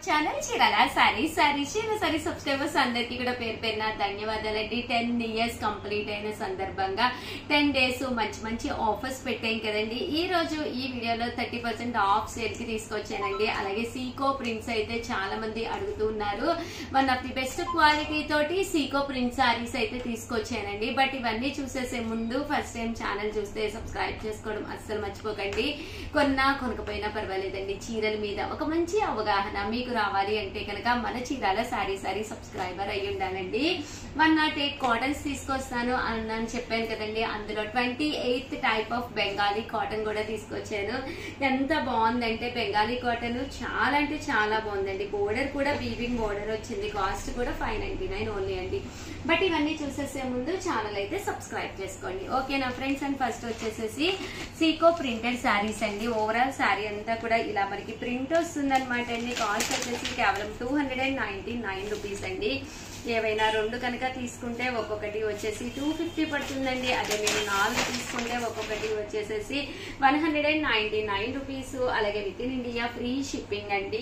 channel Chirala sari sorry చీర sari subscribers అందరికీ కూడా పేరు పేరున ధన్యవాదాలండి టెన్ ఇయర్స్ కంప్లీట్ అయిన సందర్భంగా టెన్ డేస్ మంచి మంచి ఆఫర్స్ పెట్టాం కదండి ఈ రోజు ఈ వీడియోలో థర్టీ పర్సెంట్ ఆఫ్ సేల్ కి తీసుకొచ్చానండి అలాగే సీకో ప్రింట్స్ అయితే చాలా మంది అడుగుతూ ఉన్నారు one of the best quality తోటి సీకో ప్రింట్ సారీస్ అయితే తీసుకొచ్చానండి బట్ ఇవన్నీ చూసేసే ముందు ఫస్ట్ టైం ఛానల్ చూస్తే సబ్స్క్రైబ్ చేసుకోవడం అస్సలు మర్చిపోకండి కొన్నా కొనకపోయినా పర్వాలేదండి చీరల మీద ఒక మంచి అవగాహన మీకు రావాలి అంటే కనుక మన చీరాల సారీ సారీ సబ్స్క్రైబర్ అయ్యి ఉండాలండి వన్ నాట్ ఎయిట్ కాటన్స్ తీసుకొస్తాను అని చెప్పాను కదండి అందులో twenty eighth type of Bengali cotton కూడా తీసుకొచ్చాను ఎంత బాగుందంటే బెంగాలీ కాటన్ చాలా అంటే చాలా బాగుందండి బోర్డర్ కూడా వీవింగ్ బోర్డర్ వచ్చింది కాస్ట్ కూడా ఫైవ్ నైన్టీ నైన్ ఓన్లీ అండి బట్ ఇవన్నీ చూసేసే ముందు ఛానల్ అయితే సబ్స్క్రైబ్ చేసుకోండి ఓకేనా ఫ్రెండ్స్ అండ్ ఫస్ట్ వచ్చేసేసి సీకో ప్రింటెడ్ శారీస్ అండి ఓవరాల్ శారీ అంతా కూడా ఇలా మనకి ప్రింట్ వస్తుంది అనమాట అండి కాస్ట్ వచ్చేసి కేవలం two hundred and ninety nine rupees అండి ఏవైనా రెండు కనుక తీసుకుంటే ఒక్కొక్కటి వచ్చేసి టూ ఫిఫ్టీ పడుతుందండి అదే మీరు నాలుగు తీసుకుంటే ఒక్కొక్కటి వచ్చేసేసి one hundred and ninety nine rupees అలాగే with in India free shipping అండి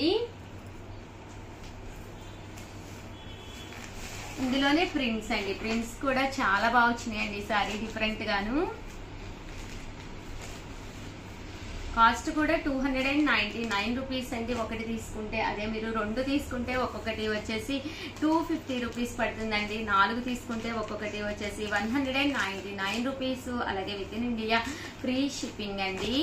ఇందులోనే ప్రింట్స్ అండి ప్రింట్స్ కూడా చాలా బాగా వచ్చినాయండి సారీ డిఫరెంట్ గాను కాస్ట్ కూడా two hundred and ninety nine rupees అండి ఒకటి తీసుకుంటే అదే మీరు రెండు తీసుకుంటే ఒక్కొక్కటి వచ్చేసి టూ ఫిఫ్టీ రూపీస్ పడుతుందండి నాలుగు తీసుకుంటే ఒక్కొక్కటి వచ్చేసి one hundred and ninety nine rupees అలాగే with in India free shipping అండి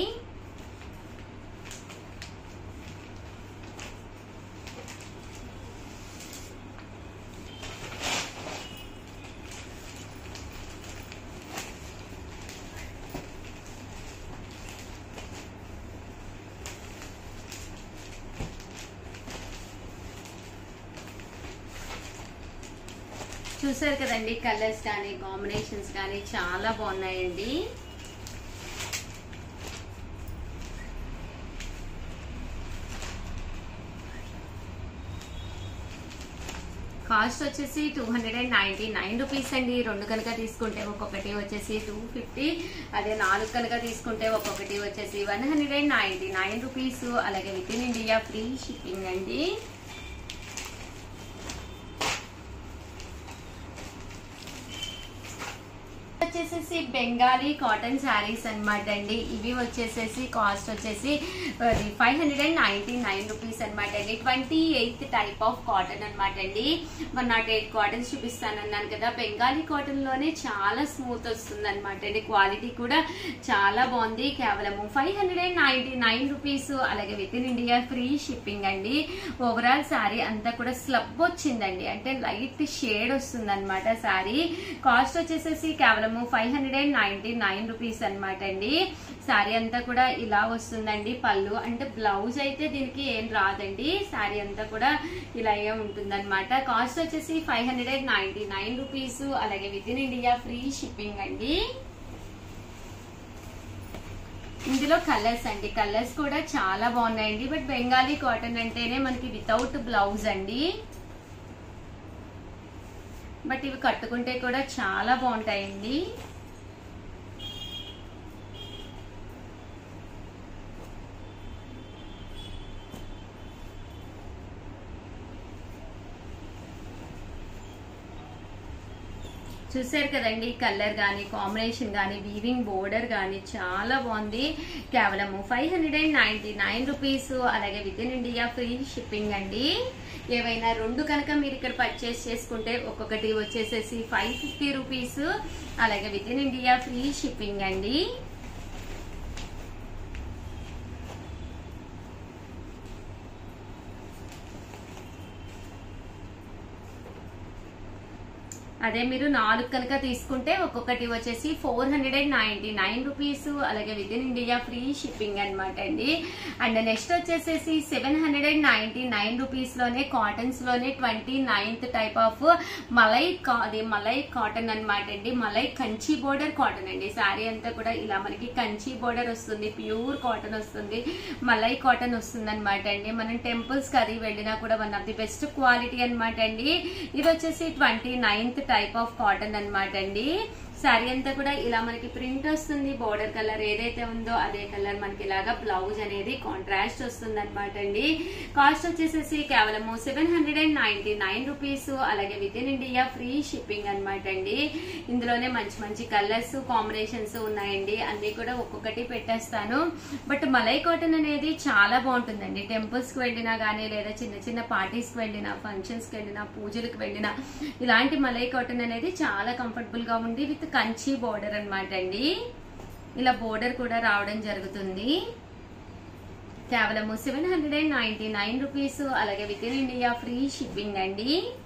చూసారు కదండి కలర్స్ కానీ కాంబినేషన్స్ కానీ చాలా బాగున్నాయండి కాస్ట్ వచ్చేసి two hundred and ninety nine rupees అండి రెండు కనుక తీసుకుంటే ఒక్కొక్కటి వచ్చేసి టూ ఫిఫ్టీ అదే నాలుగు కనుక తీసుకుంటే ఒక్కొక్కటి వచ్చేసి one hundred and ninety nine rupees అలాగే with in India free shipping అండి వచ్చేసేసి బెంగాలీ కాటన్ శారీస్ అనమాట అండి ఇవి వచ్చేసేసి కాస్ట్ వచ్చేసి five hundred and ninety nine rupees అనమాట అండి twenty eighth type of cotton అనమాట అండి వన్ నాట్ ఎయిట్ కాటన్స్ చూపిస్తానన్నాను కదా బెంగాలీ కాటన్ లోనే చాలా స్మూత్ వస్తుంది అనమాట అండి క్వాలిటీ కూడా చాలా బాగుంది కేవలము five hundred and ninety nine rupees అలాగే with in India free shipping అండి ఓవరాల్ శారీ అంతా కూడా స్లబ్ వచ్చిందండి అంటే లైట్ షేడ్ వస్తుంది అనమాట శారీ కాస్ట్ వచ్చేసేసి కేవలము five hundred and ninety nine rupees అనమాట అండి శారీ అంతా కూడా ఇలా వస్తుందండి పళ్ళు అంటే బ్లౌజ్ అయితే దీనికి ఏం రాదండి శారీ అంతా కూడా ఇలాగే ఉంటుంది అనమాట కాస్ట్ వచ్చేసి five hundred and ninety nine rupees అలాగే with in India free shipping అండి ఇందులో కలర్స్ అండి కలర్స్ కూడా చాలా బాగున్నాయండి బట్ బెంగాలీ కాటన్ అంటేనే మనకి వితౌట్ బ్లౌజ్ అండి బట్ ఇవి కట్టుకుంటే కూడా చాలా బాగుంటాయండి చూసారు కదండి కలర్ కానీ కాంబినేషన్ కానీ వీవింగ్ బోర్డర్ కానీ చాలా బాగుంది కేవలము five hundred and ninety nine rupees అలాగే with in India free shipping అండి ఏవైనా రెండు కనుక మీరు ఇక్కడ పర్చేస్ చేసుకుంటే ఒక్కొక్కటి వచ్చేసేసి ఫైవ్ ఫిఫ్టీ రూపీస్ అలాగే with in India free shipping అండి అదే మీరు నాలుగు కనుక తీసుకుంటే ఒక్కొక్కటి వచ్చేసి four hundred and ninety nine rupees అలాగే with in India free shipping అనమాట అండి అండ్ నెక్స్ట్ వచ్చేసేసి seven hundred and ninety nine rupees లోనే కాటన్స్ లోనే ట్వంటీ నైన్త్ టైప్ ఆఫ్ మలై అది మలై కాటన్ అనమాట అండి మలై కంచి బోర్డర్ కాటన్ అండి శారీ అంతా కూడా ఇలా మనకి కంచి బోర్డర్ వస్తుంది ప్యూర్ కాటన్ వస్తుంది మలై కాటన్ వస్తుంది అనమాట అండి మనం టెంపుల్స్ కి అది వెళ్ళినా కూడా one of the best quality అనమాట అండి ఇది వచ్చేసి twenty ninth type of cotton అనమాట అండి శారీ అంతా కూడా ఇలా మనకి ప్రింట్ వస్తుంది బోర్డర్ కలర్ ఏదైతే ఉందో అదే కలర్ మనకి ఇలాగా బ్లౌజ్ అనేది కాంట్రాస్ట్ వస్తుంది అనమాట అండి కాస్ట్ వచ్చేసేసి కేవలము seven hundred and ninety nine rupees అలాగే with in India free shipping అనమాట అండి ఇందులోనే మంచి మంచి కలర్స్ కాంబినేషన్స్ ఉన్నాయండి అన్ని కూడా ఒక్కొక్కటి పెట్టేస్తాను బట్ మలై కాటన్ అనేది చాలా బాగుంటుందండి టెంపుల్స్ కి వెళ్ళినా గానీ లేదా చిన్న చిన్న పార్టీస్ కి వెళ్ళినా ఫంక్షన్స్ కి వెళ్ళినా పూజలకు వెళ్ళినా ఇలాంటి మలై కాటన్ అనేది చాలా కంఫర్టబుల్ గా ఉంది విత్ కంచి బోర్డర్ అన్నమాట అండి ఇలా బోర్డర్ కూడా రావడం జరుగుతుంది కేవలము seven hundred and ninety nine rupees అలాగే with in India free shipping అండి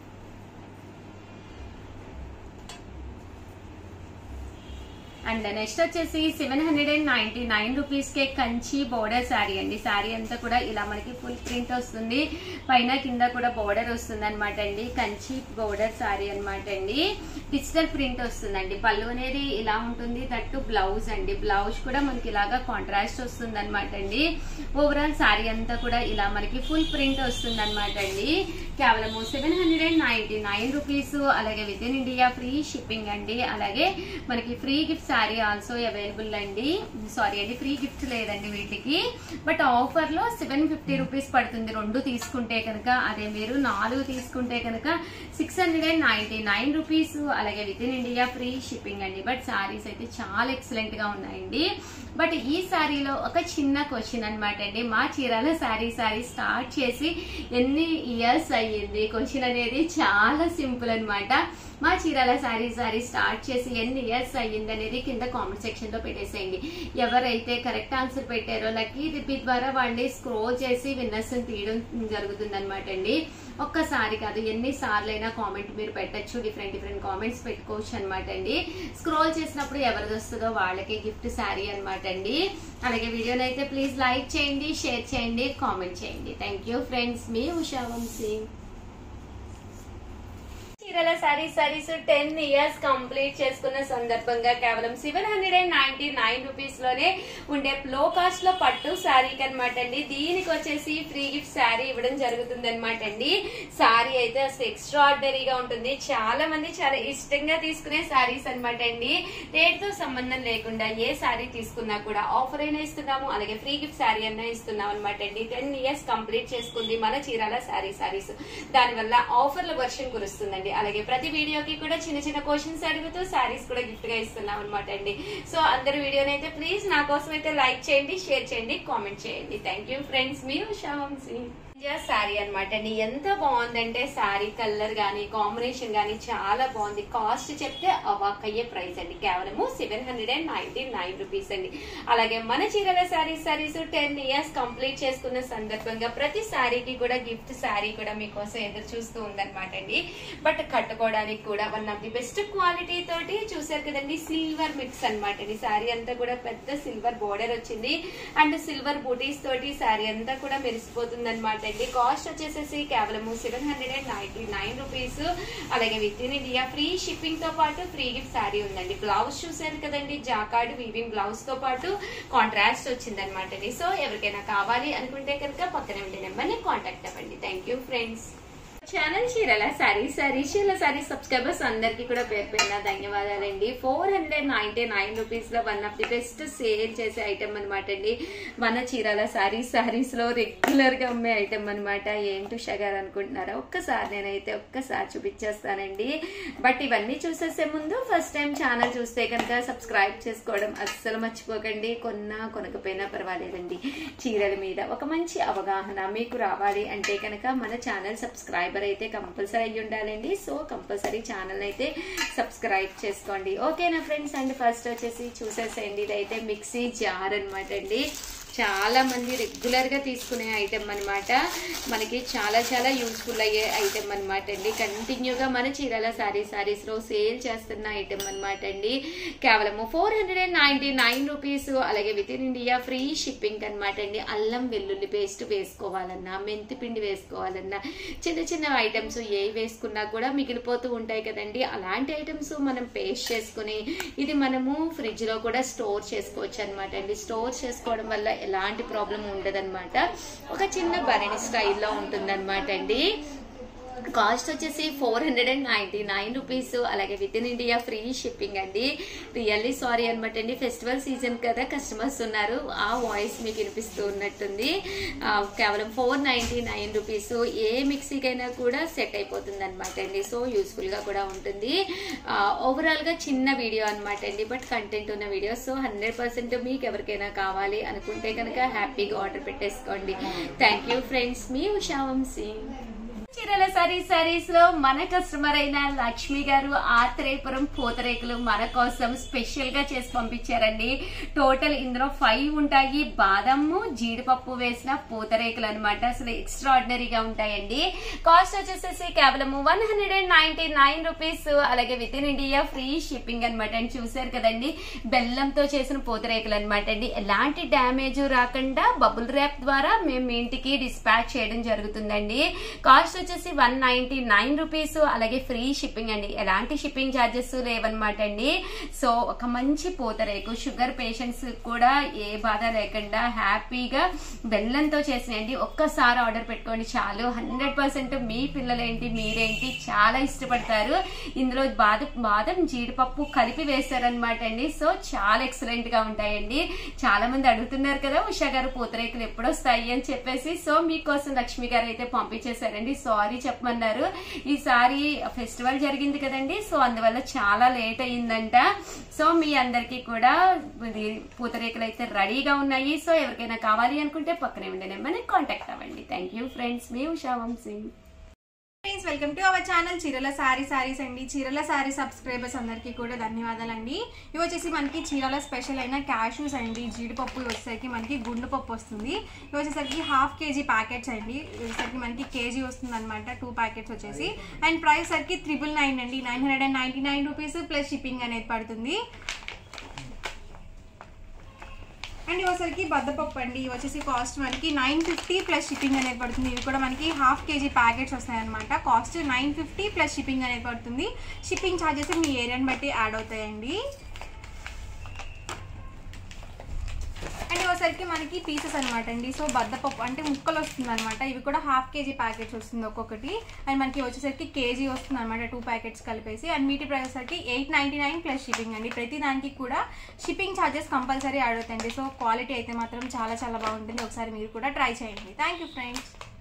అండ్ నెక్స్ట్ వచ్చేసి seven hundred and ninety nine rupees కే కంచి బోర్డర్ శారీ అండి శారీ అంతా కూడా ఇలా మనకి ఫుల్ ప్రింట్ వస్తుంది పైన కింద కూడా బోర్డర్ వస్తుంది అనమాట అండి కంచి బోర్డర్ శారీ అనమాట అండి డిజిటల్ ప్రింట్ వస్తుందండి పళ్ళు అనేది ఇలా ఉంటుంది దట్టు బ్లౌజ్ అండి బ్లౌజ్ కూడా మనకి ఇలాగా కాంట్రాస్ట్ వస్తుంది అనమాట అండి ఓవరాల్ శారీ అంతా కూడా ఇలా మనకి ఫుల్ ప్రింట్ వస్తుంది అనమాట అండి కేవలము seven hundred and ninety nine rupees అలాగే with in India free shipping అండి అలాగే మనకి free gift sari also available అండి సారీ అండి ఫ్రీ గిఫ్ట్ లేదండి వీటికి బట్ ఆఫర్ లో సెవెన్ ఫిఫ్టీ రూపీస్ పడుతుంది రెండు తీసుకుంటే కనుక అదే మీరు నాలుగు తీసుకుంటే కనుక six hundred and ninety nine rupees అలాగే with in India free shipping అండి బట్ శారీస్ అయితే చాలా ఎక్సలెంట్ గా ఉన్నాయండి బట్ ఈ శారీలో ఒక చిన్న క్వశ్చన్ అనమాట అండి మా చీరాల శారీ శారీ స్టార్ట్ చేసి ఎన్ని ఇయర్స్ అయ్యింది క్వశ్చన్ అనేది చాలా సింపుల్ అన్నమాట మా చీరాల శారీ శారీ స్టార్ట్ చేసి ఎన్ని ఇయర్స్ అయ్యింది అనేది కింద కామెంట్ సెక్షన్ లో పెట్టేసేయండి ఎవరైతే కరెక్ట్ ఆన్సర్ పెట్టారో లక్కీ రిపీట్ ద్వారా వాళ్ళని స్క్రోల్ చేసి విన్నర్స్ తీయడం జరుగుతుంది అనమాట అండి ఒక్కసారి కాదు ఎన్ని సార్లు అయినా కామెంట్ మీరు పెట్టచ్చు డిఫరెంట్ డిఫరెంట్ కామెంట్స్ పెట్టుకోవచ్చు అనమాట అండి స్క్రోల్ చేసినప్పుడు ఎవరిది వస్తుందో వాళ్ళకి గిఫ్ట్ శారీ అనమాట అండి అలాగే వీడియోని అయితే ప్లీజ్ లైక్ చేయండి షేర్ చేయండి కామెంట్ చేయండి థ్యాంక్ యూ ఫ్రెండ్స్ మీ ఉషా వంశీ చీరల sari saris ten years complete చేసుకున్న సందర్భంగా కేవలం seven hundred and ninety nine rupees లోనే ఉండే లో కాస్ట్ లో పట్టు శారీకి అనమాట అండి దీనికి వచ్చేసి ఫ్రీ గిఫ్ట్ శారీ ఇవ్వడం జరుగుతుంది అనమాట అండి శారీ అయితే అసలు ఎక్స్ట్రాడినరీగా ఉంటుంది చాలా మంది చాలా ఇష్టంగా తీసుకునే శారీస్ అనమాట అండి రేట్ తో సంబంధం లేకుండా ఏ శారీ తీసుకున్నా కూడా ఆఫర్ అయినా ఇస్తున్నాము అలాగే ఫ్రీ గిఫ్ట్ శారీ అయినా ఇస్తున్నాం అనమాట అండి టెన్ ఇయర్స్ కంప్లీట్ చేసుకుంది మన చీరాల శారీ శారీస్ దానివల్ల ఆఫర్ల వర్షం కురుస్తుందండి అలాగే ప్రతి వీడియోకి కూడా చిన్న చిన్న క్వశ్చన్స్ అడుగుతూ శారీస్ కూడా గిఫ్ట్ గా ఇస్తున్నాం అనమాట అండి సో అందరు వీడియోని అయితే ప్లీజ్ నా కోసం అయితే లైక్ చేయండి షేర్ చేయండి కామెంట్ చేయండి థ్యాంక్ యూ ఫ్రెండ్స్ మీ ఉషా వంశీ శారీ అనమాట అండి ఎంత బాగుందంటే శారీ కలర్ గానీ కాంబినేషన్ గానీ చాలా బాగుంది కాస్ట్ చెప్తే అవాక్ అయ్యే ప్రైస్ అండి కేవలము seven hundred and ninety nine rupees అండి అలాగే మన Chirala saris saris ten years complete చేసుకున్న సందర్భంగా ప్రతి శారీకి కూడా గిఫ్ట్ శారీ కూడా మీకోసం ఎదురు చూస్తూ ఉందన్నమాట అండి బట్ కట్టుకోవడానికి కూడా one of the best quality తోటి చూసారు కదండి సిల్వర్ మిక్స్ అనమాట అండి శారీ అంతా కూడా పెద్ద సిల్వర్ బోర్డర్ వచ్చింది అండ్ సిల్వర్ బూటీస్ తోటి శారీ అంతా కూడా మెరిసిపోతుంది అనమాట అండి కాస్ట్ వచ్చేసేసి కేవలము seven hundred and ninety nine rupees అలాగే with in India free shipping తో పాటు ఫ్రీ గిఫ్ట్ శారీ ఉందండి బ్లౌజ్ చూసారు కదండి జాకార్డ్ వీవింగ్ బ్లౌజ్ తో పాటు కాంట్రాస్ట్ వచ్చింది అనమాట అండి సో ఎవరికైనా కావాలి అనుకుంటే కనుక పక్కన ఉండే నెంబర్ ని కాంటాక్ట్ అవ్వండి థ్యాంక్ యూ ఫ్రెండ్స్ ఛానల్ చీరల సారీ సారీ చీరల సారీ సబ్స్క్రైబర్స్ అందరికి కూడా పేరు పేరున ధన్యవాదాలండి four hundred ninety nine rupees లో one of the best sale చేసే ఐటమ్ అనమాట అండి మన చీరల సారీ సారీస్ లో రెగ్యులర్ గా అమ్మే ఐటమ్ అనమాట ఏంటి షగర్ అనుకుంటున్నారా ఒక్కసారి నేనైతే ఒక్కసారి చూపించేస్తానండి బట్ ఇవన్నీ చూసేసే ముందు ఫస్ట్ టైం ఛానల్ చూస్తే కనుక సబ్స్క్రైబ్ చేసుకోవడం అస్సలు మర్చిపోకండి కొన్నా కొనకపోయినా పర్వాలేదండి చీరల మీద ఒక మంచి అవగాహన మీకు రావాలి అంటే కనుక మన ఛానల్ సబ్స్క్రైబర్ అయితే కంపల్సరీ అయ్యి ఉండాలండి సో కంపల్సరీ ఛానల్ అయితే సబ్స్క్రైబ్ చేసుకోండి ఓకేనా ఫ్రెండ్స్ అండ్ ఫస్ట్ వచ్చేసి చూసేసేయండి ఇదైతే మిక్సీ జార్ అనమాట అండి చాలా మంది రెగ్యులర్ గా తీసుకునే ఐటమ్ అన్నమాట మనకి చాలా చాలా యూస్ఫుల్ అయ్యే ఐటమ్ అన్నమాట అండి కంటిన్యూగా మన చీరాల సారీ సారీస్ లో సేల్ చేస్తున్న ఐటమ్ అన్నమాట అండి కేవలము four hundred and ninety nine rupees అలాగే with in India free shipping అనమాట అండి అల్లం వెల్లుల్లి పేస్ట్ వేసుకోవాలన్నా మెంతి పిండి వేసుకోవాలన్నా చిన్న చిన్న ఐటమ్స్ ఏ వేసుకున్నా కూడా మిగిలిపోతూ ఉంటాయి కదండి అలాంటి ఐటమ్స్ మనం పేస్ట్ చేసుకుని ఇది మనము ఫ్రిడ్జ్ లో కూడా స్టోర్ చేసుకోవచ్చు అనమాట అండి స్టోర్ చేసుకోవడం వల్ల ఎలాంటి ప్రాబ్లం ఉండదన్నమాట ఒక చిన్న భరణి స్టైల్లో ఉంటుందన్నమాట అండి కాస్ట్ వచ్చేసి four hundred and ninety nine rupees అలాగే with in India free shipping అండి రియల్లీ సారీ అనమాట అండి ఫెస్టివల్ సీజన్ కదా కస్టమర్స్ ఉన్నారు ఆ వాయిస్ మీకు వినిపిస్తూ ఉన్నట్టుంది ఆ, కేవలం ఫోర్ నైన్టీ నైన్ రూపీస్ ఏ మిక్సీకైనా కూడా సెట్ అయిపోతుంది అనమాట అండి సో యూస్ఫుల్గా కూడా ఉంటుంది ఓవరాల్గా చిన్న వీడియో అనమాట అండి బట్ కంటెంట్ ఉన్న వీడియో సో హండ్రెడ్ పర్సెంట్ మీకు ఎవరికైనా కావాలి అనుకుంటే కనుక హ్యాపీగా ఆర్డర్ పెట్టేసుకోండి థ్యాంక్ యూ ఫ్రెండ్స్ మీ ఉషా వంశీ చీరల సారీ సారీస్ లో మన కస్టమర్ అయిన లక్ష్మి గారు ఆత్రేయపురం పూతరేకులు మన కోసం స్పెషల్ గా చేసి పంపించారండి టోటల్ ఇందులో ఫైవ్ ఉంటాయి బాదము జీడిపప్పు వేసిన పూతరేకులు అనమాట అసలు ఎక్స్ట్రాడినరీగా ఉంటాయండి కాస్ట్ వచ్చేసేసి కేవలం one hundred and ninety nine rupees అలాగే with in India free shipping అనమాట అండి చూసారు కదండి బెల్లంతో చేసిన పూతరేకులు అనమాట అండి ఎలాంటి డ్యామేజ్ రాకుండా బబుల్ ర్యాప్ ద్వారా మేము మీ ఇంటికి డిస్పాచ్ చేయడం జరుగుతుందండి కాస్ట్ వచ్చేసి వన్ నైన్టీ నైన్ రూపీస్ అలాగే ఫ్రీ షిప్పింగ్ అండి ఎలాంటి షిప్పింగ్ ఛార్జెస్ లేవన్నమాట అండి సో ఒక మంచి పూతరేకు షుగర్ పేషెంట్స్ కూడా ఏ బాధ లేకుండా హ్యాపీగా బెల్లంతో చేసినండి ఒక్కసారి ఆర్డర్ పెట్టుకోండి చాలు హండ్రెడ్ పర్సెంట్ మీ పిల్లలేంటి మీరేంటి చాలా ఇష్టపడతారు ఇందులో బాదం బాదం జీడిపప్పు కలిపి వేస్తారనమాట అండి సో చాలా ఎక్సలెంట్ గా ఉంటాయండి చాలా మంది అడుగుతున్నారు కదా ఉషా గారు పూతరేకులు ఎప్పుడు వస్తాయి అని చెప్పేసి సో మీకోసం లక్ష్మి గారు అయితే పంపించేశారండి సారీ చెప్పమన్నారు ఈసారి ఫెస్టివల్ జరిగింది కదండి సో అందువల్ల చాలా లేట్ అయ్యిందంట సో మీ అందరికీ కూడా ఇది పూతరేకులు అయితే రెడీగా ఉన్నాయి సో ఎవరికైనా కావాలి అనుకుంటే పక్కనే ఉండే నెంబర్ని కాంటాక్ట్ అవ్వండి థ్యాంక్ యూ ఫ్రెండ్స్ మీ Usha Vamsi friends welcome to our channel చీరల సారీ సారీస్ అండి చీరల సారీ సబ్స్క్రైబర్స్ అందరికీ కూడా ధన్యవాదాలండి ఇవి వచ్చేసి మనకి చీరల స్పెషల్ అయిన క్యాషూస్ అండి జీడిపప్పు ఇవి వచ్చేసరికి మనకి గుండు పప్పు వస్తుంది ఇవి వచ్చేసరికి హాఫ్ కేజీ ప్యాకెట్స్ అండి ఇవి వచ్చేసరికి మనకి కేజీ వస్తుంది అనమాట టూ ప్యాకెట్స్ వచ్చేసి అండ్ ప్రైస్ సరికి త్రిబుల్ నైన్ అండి nine hundred and ninety nine rupees plus shipping అనేది పడుతుంది అండ్ ఇవసరికి బద్దపప్పు అండి ఇవి వచ్చేసి కాస్ట్ మనకి నైన్ ఫిఫ్టీ ప్లస్ షిప్పింగ్ అనేది పడుతుంది ఇవి కూడా మనకి హాఫ్ కేజీ ప్యాకెట్స్ వస్తాయన్నమాట cost nine fifty plus shipping అనేది పడుతుంది షిప్పింగ్ ఛార్జెస్ మీ ఏరియాని బట్టి యాడ్ అవుతాయండి అండ్ ఇవసరికి మనకి పీసెస్ అనమాట అండి సో బద్దపప్పు అంటే ముక్కలు వస్తుంది అనమాట ఇవి కూడా హాఫ్ కేజీ ప్యాకెట్స్ వస్తుంది ఒక్కొక్కటి అండ్ మనకి వచ్చేసరికి కేజీ వస్తుంది అనమాట టూ ప్యాకెట్స్ కలిపేసి అండ్ మీటి ప్రైస్ వచ్చేసరికి eight ninety nine plus shipping అండి ప్రతి దానికి కూడా షిప్పింగ్ ఛార్జెస్ కంపల్సరీ అడుగుతాయండి సో క్వాలిటీ అయితే మాత్రం చాలా చాలా బాగుంటుంది ఒకసారి మీరు కూడా ట్రై చేయండి థ్యాంక్ యూ ఫ్రెండ్స్